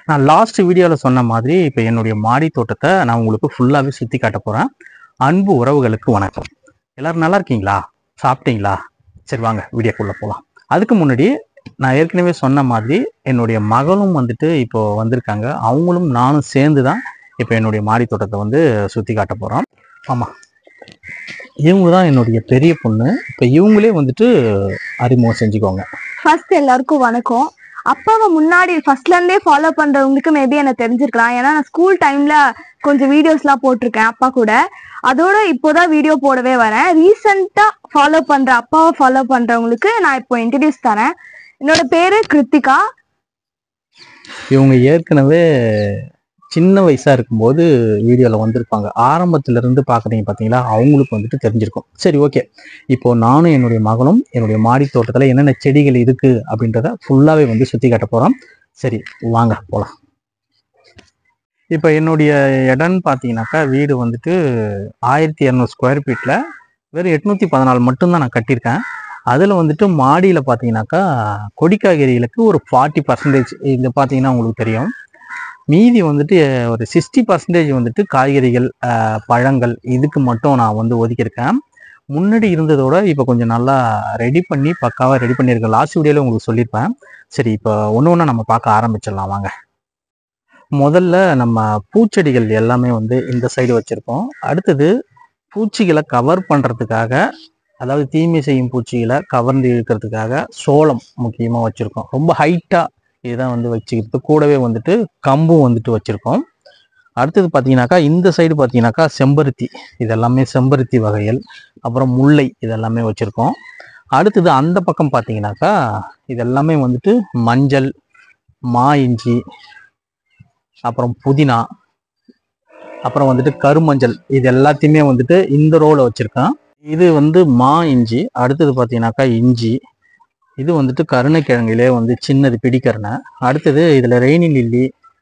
நான் லாஸ்ட் வீடியோவில் சொன்ன மாதிரி இப்போ என்னுடைய மாடி தோட்டத்தை நான் உங்களுக்கு ஃபுல்லாகவே சுற்றி காட்ட போகிறேன் அன்பு உறவுகளுக்கு வணக்கம் எல்லாரும் நல்லா இருக்கீங்களா சாப்பிட்டீங்களா சரி வாங்க வீடியோக்குள்ளே போகலாம் அதுக்கு முன்னாடி நான் ஏற்கனவே சொன்ன மாதிரி என்னுடைய மகளும் வந்துட்டு இப்போ வந்திருக்காங்க அவங்களும் நானும் சேர்ந்து தான் இப்போ என்னுடைய மாடி தோட்டத்தை வந்து சுற்றி காட்ட போகிறோம் ஆமாம் இவங்க தான் என்னுடைய பெரிய பொண்ணு இப்போ இவங்களே வந்துட்டு அறிமுகம் செஞ்சுக்கோங்க ஃபர்ஸ்ட் எல்லாருக்கும் வணக்கம் அப்பாவை முன்னாடி ஃபர்ஸ்ட்ல இருந்தே ஃபாலோ பண்றவங்களுக்கு மேபி எனக்கு தெரிஞ்சிருக்கலாம் ஏன்னா நான் ஸ்கூல் டைம்ல கொஞ்சம் வீடியோஸ்லாம் போட்டிருக்கேன் அப்பா கூட அதோட இப்போதான் வீடியோ போடவே வரேன் ரீசெண்டா ஃபாலோ பண்ற அப்பாவை ஃபாலோ பண்றவங்களுக்கு நான் இப்போ இன்ட்ரடியூஸ் தரேன் என்னோட பேரு கிருத்திகா இவங்க ஏற்கனவே சின்ன வயசா இருக்கும்போது வீடியோவில் வந்திருப்பாங்க ஆரம்பத்துல இருந்து பார்க்குறீங்க பார்த்தீங்களா அவங்களுக்கு வந்துட்டு தெரிஞ்சிருக்கும் சரி ஓகே இப்போ நானும் என்னுடைய மகனும் என்னுடைய மாடி தோட்டத்தில் என்னென்ன செடிகள் இருக்கு அப்படின்றத ஃபுல்லாகவே வந்து சுற்றி காட்ட போகிறோம் சரி வாங்க போகலாம் இப்போ என்னுடைய இடம்னு பார்த்தீங்கன்னாக்கா வீடு வந்துட்டு ஆயிரத்தி இரநூறு ஸ்கொயர் ஃபீட்டில் வெறும் எட்நூற்றி பதினாலு மட்டும்தான் நான் கட்டியிருக்கேன் அதில் வந்துட்டு மாடியில் பார்த்தீங்கன்னாக்கா கொடி காய்கறிகளுக்கு ஒரு ஃபார்ட்டி பர்சன்டேஜ் இது பார்த்தீங்கன்னா உங்களுக்கு தெரியும் மீதி வந்துட்டு ஒரு சிக்ஸ்டி பர்சன்டேஜ் வந்துட்டு காய்கறிகள் அஹ், பழங்கள் இதுக்கு மட்டும் நான் வந்து ஒதுக்கியிருக்கேன் முன்னாடி இருந்ததோட இப்போ கொஞ்சம் நல்லா ரெடி பண்ணி பக்காவாக ரெடி பண்ணியிருக்கேன் லாஸ்ட் வீடியோவில் உங்களுக்கு சொல்லியிருப்பேன் சரி இப்போ ஒன்று ஒன்று நம்ம பார்க்க ஆரம்பிச்சிடலாம் வாங்க முதல்ல நம்ம பூச்செடிகள் எல்லாமே வந்து இந்த சைடு வச்சுருக்கோம் அடுத்தது பூச்சிகளை கவர் பண்ணுறதுக்காக அதாவது தீமை செய்யும் பூச்சிகளை கவர்ந்து இழுக்கிறதுக்காக சோளம் முக்கியமாக வச்சுருக்கோம் ரொம்ப ஹைட்டாக இதுதான் வந்து வச்சுக்கிறது கூடவே வந்துட்டு கம்பும் வந்துட்டு வச்சுருக்கோம் அடுத்தது பார்த்தீங்கன்னாக்கா இந்த சைடு பார்த்தீங்கன்னாக்கா செம்பருத்தி இதெல்லாமே செம்பருத்தி வகைகள் அப்புறம் முல்லை இதெல்லாமே வச்சுருக்கோம் அடுத்தது அந்த பக்கம் பார்த்தீங்கன்னாக்கா இதெல்லாமே வந்துட்டு மஞ்சள் மா இஞ்சி அப்புறம் புதினா அப்புறம் வந்துட்டு கருமஞ்சள் இது எல்லாத்தையுமே வந்துட்டு இந்த ரோல வச்சுருக்கேன் இது வந்து மா இஞ்சி அடுத்தது பார்த்தீங்கன்னாக்கா இஞ்சி இது வந்துட்டு கருணைக்கிழங்கிலே வந்து சின்னது பிடிக்கரணை அடுத்தது இதில் ரெய்னி லில்லி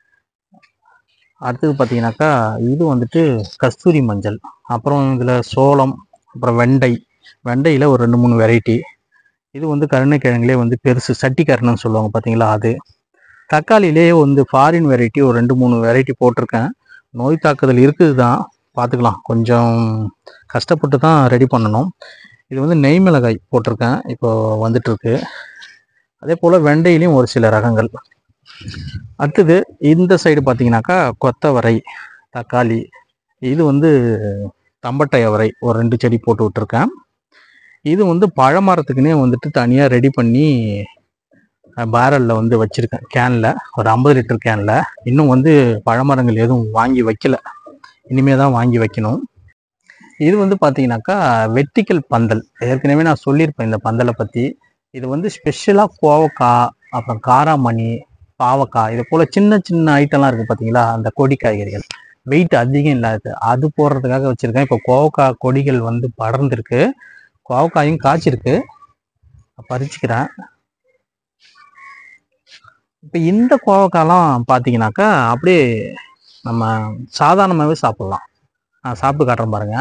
அடுத்தது பார்த்தீங்கன்னாக்கா இது வந்துட்டு கஸ்தூரி மஞ்சள் அப்புறம் இதில் சோளம் அப்புறம் வெண்டை வெண்டையில் ஒரு ரெண்டு மூணு வெரைட்டி இது வந்து கருணைக்கிழங்குலே வந்து பெருசு சட்டி கருணைன்னு சொல்லுவாங்க பார்த்தீங்களா அது தக்காளியிலே வந்து ஃபாரின் வெரைட்டி ஒரு ரெண்டு மூணு வெரைட்டி போட்டிருக்கேன் நோய் தாக்குதல் இருக்குது தான் பார்த்துக்கலாம் கொஞ்சம் கஷ்டப்பட்டு தான் ரெடி பண்ணணும் இது வந்து நெய் மிளகாய் போட்டிருக்கேன் இப்போ வந்துட்டு இருக்கு அதே போல் வெண்டையிலையும் ஒரு சில ரகங்கள் அடுத்தது இந்த சைடு பார்த்தீங்கன்னாக்கா கொத்தவரை தக்காளி இது வந்து தம்பட்டை அவரை ஒரு ரெண்டு செடி போட்டு விட்டுருக்கேன் இது வந்து பழமரத்துக்குன்னே வந்துட்டு தனியாக ரெடி பண்ணி பேரலில் வந்து வச்சுருக்கேன் கேனில் ஒரு ஐம்பது லிட்டர் கேனில் இன்னும் வந்து பழமரங்கள் எதுவும் வாங்கி வைக்கல இனிமே தான் வாங்கி வைக்கணும் இது வந்து பார்த்தீங்கன்னாக்கா வெர்டிக்கல் பந்தல் ஏற்கனவே நான் சொல்லியிருப்பேன் இந்த பந்தலை பற்றி இது வந்து ஸ்பெஷலாக கோவக்காய் அப்புறம் காராமணி பாவக்காய் இது போல் சின்ன சின்ன ஐட்டம்லாம் இருக்குது பார்த்தீங்களா அந்த கொடி காய்கறிகள் வெயிட் அதிகம் இல்லாது அது போடுறதுக்காக வச்சுருக்கேன் இப்போ கோவக்காய் கொடிகள் வந்து படர்ந்துருக்கு கோவக்காயும் காய்ச்சிருக்கு பறிச்சுக்கிறேன் இப்போ இந்த கோவக்காய்லாம் பார்த்தீங்கன்னாக்கா அப்படியே நம்ம சாதாரணமாகவே சாப்பிட்லாம் நான் சாப்பிட்டு காட்டுறேன் பாருங்க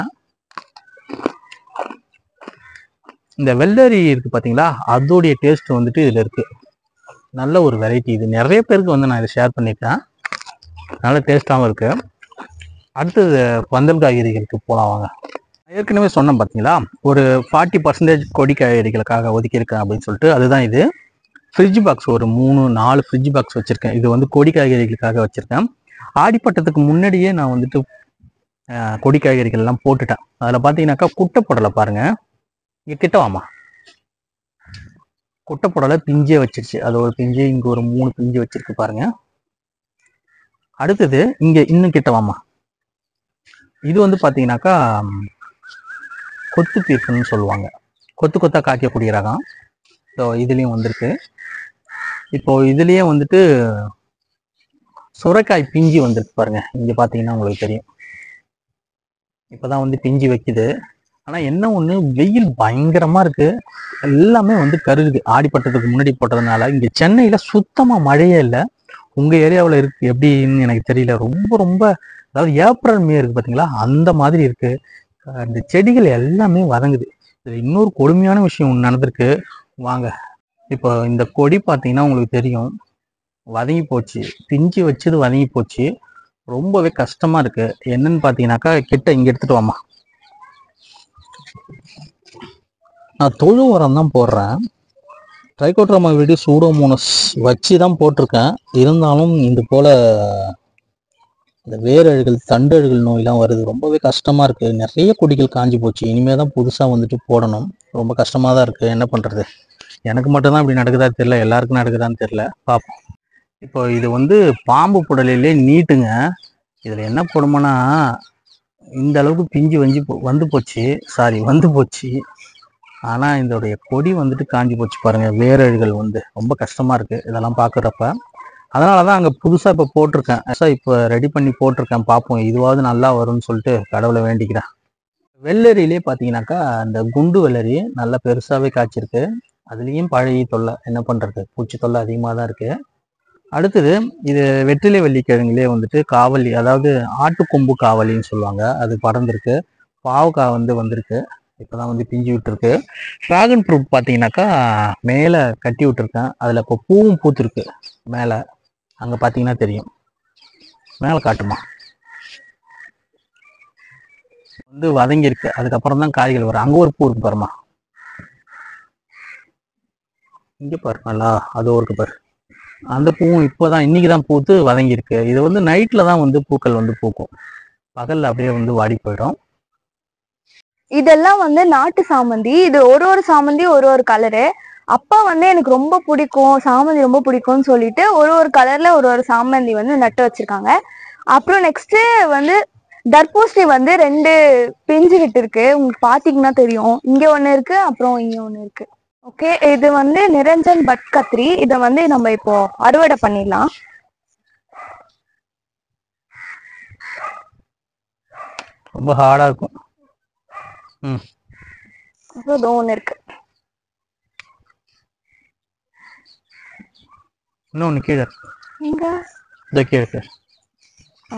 இந்த வெள்ளரி இருக்கு பார்த்தீங்களா அதோடைய டேஸ்ட் வந்துட்டு இதில் இருக்கு நல்ல ஒரு வெரைட்டி இது நிறைய பேருக்கு வந்து நான் இதை ஷேர் பண்ணியிருக்கேன் நல்ல டேஸ்ட்டாகவும் இருக்கு அடுத்தது பந்தல் காய்கறிகளுக்கு போகலாம் வாங்க ஏற்கனவே சொன்னேன் பார்த்தீங்களா ஒரு ஃபார்ட்டி பர்சன்டேஜ் கொடி காய்கறிகளுக்காக ஒதுக்கியிருக்கேன் அப்படின்னு சொல்லிட்டு அதுதான் இது ஃப்ரிட்ஜ் பாக்ஸ் ஒரு மூணு நாலு ஃப்ரிட்ஜ் பாக்ஸ் வச்சுருக்கேன் இது வந்து கொடி காய்கறிகளுக்காக வச்சுருக்கேன் ஆடிப்பட்டத்துக்கு முன்னாடியே நான் வந்துட்டு அஹ், கொடி காய்கறிகள் எல்லாம் போட்டுட்டேன் அதில் பார்த்தீங்கன்னாக்கா குட்டைப்படலை பாருங்க இங்கே கிட்ட வாமா குட்டைப்படலை பிஞ்சே வச்சிருச்சு அது ஒரு பிஞ்சு இங்கே ஒரு மூணு பிஞ்சு வச்சிருக்கு பாருங்க அடுத்தது இங்கே இன்னும் கிட்ட வாமா இது வந்து பார்த்தீங்கன்னாக்கா ம், கொத்து பீர்க்குன்னு சொல்லுவாங்க கொத்து கொத்தா காய்க்கக்கூடிய ரகம் ஸோ இதுலேயும் வந்திருக்கு இப்போ இதுலேயே வந்துட்டு சுரைக்காய் பிஞ்சு வந்திருக்கு பாருங்க இங்கே பார்த்தீங்கன்னா உங்களுக்கு தெரியும் இப்போதான் வந்து பிஞ்சு வைக்குது ஆனால் என்ன ஒன்று வெயில் பயங்கரமாக இருக்கு எல்லாமே வந்து கருகுது ஆடிப்பட்டத்துக்கு முன்னாடி போட்டதுனால இங்கே சென்னையில் சுத்தமாக மழையே இல்லை உங்கள் ஏரியாவில் இருக்கு எப்படின்னு எனக்கு தெரியல ரொம்ப ரொம்ப அதாவது ஏப்ரல் மே இருக்கு பார்த்தீங்களா அந்த மாதிரி இருக்கு அஹ் இந்த செடிகள் எல்லாமே வதங்குது இது இன்னொரு கொடுமையான விஷயம் ஒன்று நடந்திருக்கு வாங்க இப்போ இந்த கொடி பார்த்தீங்கன்னா உங்களுக்கு தெரியும் வதங்கி போச்சு பிஞ்சு வச்சது வதங்கி போச்சு ரொம்பவே கஷ்டமா இருக்கு என்னன்னு பார்த்தீங்கன்னாக்கா கிட்ட இங்க எடுத்துட்டு வாமா நான் தொழு உரம் தான் போடுறேன் ட்ரைகோட்ராமா வீடு சூடோமோனஸ் வச்சு தான் போட்டிருக்கேன் இருந்தாலும் இது போல இந்த வேரழுகள் தண்டழுகள் நோயெல்லாம் வருது ரொம்பவே கஷ்டமா இருக்கு நிறைய கொடிகள் காஞ்சி போச்சு இனிமே தான் புதுசா வந்துட்டு போடணும் ரொம்ப கஷ்டமா தான் இருக்கு என்ன பண்றது எனக்கு மட்டும்தான் இப்படி நடக்குதா தெரியல எல்லாருக்கும் நடக்குதான்னு தெரியல பார்ப்போம் இப்போ இது வந்து பாம்பு புடலையிலே நீட்டுங்க இதுல என்ன கொடுமைனா இந்த அளவுக்கு பிஞ்சு வஞ்சி போ- வந்து போச்சு சாரி வந்து போச்சு ஆனா இதோடைய கொடி வந்துட்டு காஞ்சி போச்சு பாருங்க வேரழுகள் வந்து ரொம்ப கஷ்டமா இருக்கு இதெல்லாம் பாக்குறப்ப அதனாலதான் அங்க புதுசா இப்ப போட்டிருக்கேன் புதுசா இப்ப ரெடி பண்ணி போட்டிருக்கேன் பார்ப்போம் இதுவாவது நல்லா வரும்னு சொல்லிட்டு கடவுளை வேண்டிக்கிறேன் வெள்ளரியிலே பாத்தீங்கன்னாக்கா அந்த குண்டு வெள்ளரி நல்லா பெருசாவே காய்ச்சிருக்கு அதுலயும் பழைய தொல்லை என்ன பண்றது பூச்சி தொல்லை அதிகமா தான் இருக்கு அடுத்தது இது வெற்றிலை வெள்ளிக்கிழங்குலே வந்துட்டு காவலி அதாவது ஆட்டுக்கொம்பு காவலின்னு சொல்லுவாங்க அது படர்ந்திருக்கு பாவக்காய் வந்து வந்திருக்கு இப்போதான் வந்து பிஞ்சு விட்டுருக்கு டிராகன் ஃப்ரூட் பார்த்தீங்கன்னாக்கா மேலே கட்டி விட்டுருக்கேன் அதில் இப்போ பூவும் பூத்துருக்கு மேலே அங்கே பார்த்தீங்கன்னா தெரியும் மேலே காட்டுமா வந்து வதங்கியிருக்கு அதுக்கப்புறம் தான் காய்கள் வரும் அங்கே ஒரு பூ இருக்கு பாருமா இங்கே பாருங்களா அது ஒரு பாரு அந்த பூவும் இப்போதான் இன்னைக்கு தான் பூத்து வதங்கியிருக்கு இது வந்து நைட்டில் தான் வந்து பூக்கள் வந்து பூக்கும் பகலில் அப்படியே வந்து வாடி போயிடும் இதெல்லாம் வந்து நாட்டு சாமந்தி இது ஒரு ஒரு சாமந்தி ஒரு ஒரு கலரு அப்பா வந்து எனக்கு ரொம்ப பிடிக்கும் சாமந்தி ரொம்ப பிடிக்கும்னு சொல்லிட்டு ஒரு ஒரு கலர்ல ஒரு ஒரு சாமந்தி வந்து நட்டு வச்சிருக்காங்க அப்புறம் நெக்ஸ்ட் வந்து தர்பூசணி வந்து ரெண்டு பிஞ்சு விட்டு இருக்கு உங்களுக்கு பாத்தீங்கன்னா தெரியும் இங்க ஒண்ணு இருக்கு அப்புறம் இங்க ஒண்ணு இருக்கு ஓகே இது வந்து நிரஞ்சன் பட் கத்திரி இதை வந்து நம்ம இப்போ அறுவடை பண்ணிடலாம் ரொம்ப ஹார்டாக இருக்கும் அப்புறம் இதோ ஒண்ணு இருக்கு இன்னொன்று கீழே இருக்கு. எங்க இந்த கீழே இருக்கு. ஆ.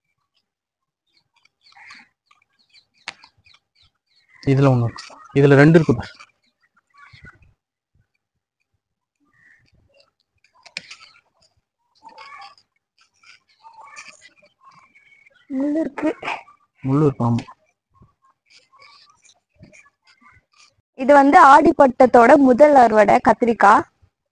இதுல ஒண்ணு இருக்கு இதுல ரெண்டு இருக்கு பாரு. முள்ளு இருக்கு முள்ளு இருக்கு ஆமா இது வந்து ஆடிப்பட்டத்தோட முதல் அறுவடை கத்திரிக்காய்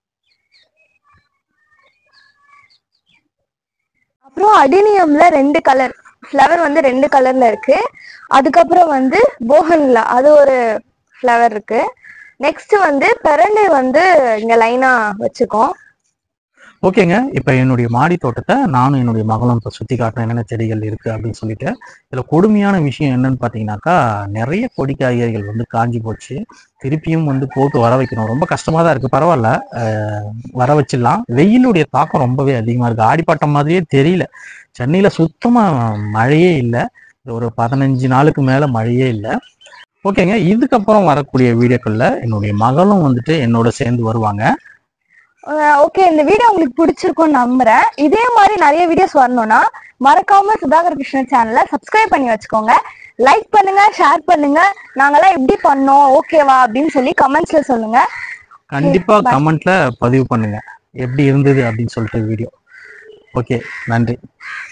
அப்புறம் அடினியம்ல ரெண்டு கலர் ஃப்ளவர் வந்து ரெண்டு கலர்ல இருக்கு அதுக்கப்புறம் வந்து போகன்ல அது ஒரு ஃப்ளவர் இருக்கு நெக்ஸ்ட் வந்து பெரண்டை வந்து இங்க லைனா வச்சுக்கோம் ஓகேங்க இப்போ என்னுடைய மாடி தோட்டத்தை நானும் என்னுடைய மகளும் இப்போ சுற்றி காட்டுறேன் என்னென்ன செடிகள் இருக்குது அப்படின்னு சொல்லிட்டு இதில் கொடுமையான விஷயம் என்னன்னு பார்த்தீங்கன்னாக்கா நிறைய கொடி காய்கறிகள் வந்து காஞ்சி போச்சு திருப்பியும் வந்து போட்டு வர வைக்கணும் ரொம்ப கஷ்டமாக தான் இருக்குது பரவாயில்ல அஹ் வர வச்சிடலாம் வெயிலுடைய தாக்கம் ரொம்பவே அதிகமாக இருக்குது ஆடிப்பட்டம் மாதிரியே தெரியல சென்னையில் சுத்தமாக மழையே இல்லை ஒரு பதினஞ்சு நாளுக்கு மேலே மழையே இல்லை ஓகேங்க இதுக்கப்புறம் வரக்கூடிய வீடியோக்களில் என்னுடைய மகளும் வந்துட்டு என்னோட சேர்ந்து வருவாங்க ஓகே இந்த வீடியோ உங்களுக்கு பிடிச்சிருக்கும்னு நம்புறேன் இதே மாதிரி நிறைய வீடியோஸ் வரணும்னா மறக்காம சுதாகர் கிருஷ்ணன் சேனலை சப்ஸ்கிரைப் பண்ணி வச்சுக்கோங்க லைக் பண்ணுங்க ஷேர் பண்ணுங்க நாங்கெல்லாம் எப்படி பண்ணோம் ஓகேவா அப்படின்னு சொல்லி கமெண்ட்ஸ்ல சொல்லுங்க கண்டிப்பா bye. கமெண்ட்ல பதிவு பண்ணுங்க எப்படி இருந்தது அப்படின்னு சொல்லிட்டு வீடியோ ஓகே நன்றி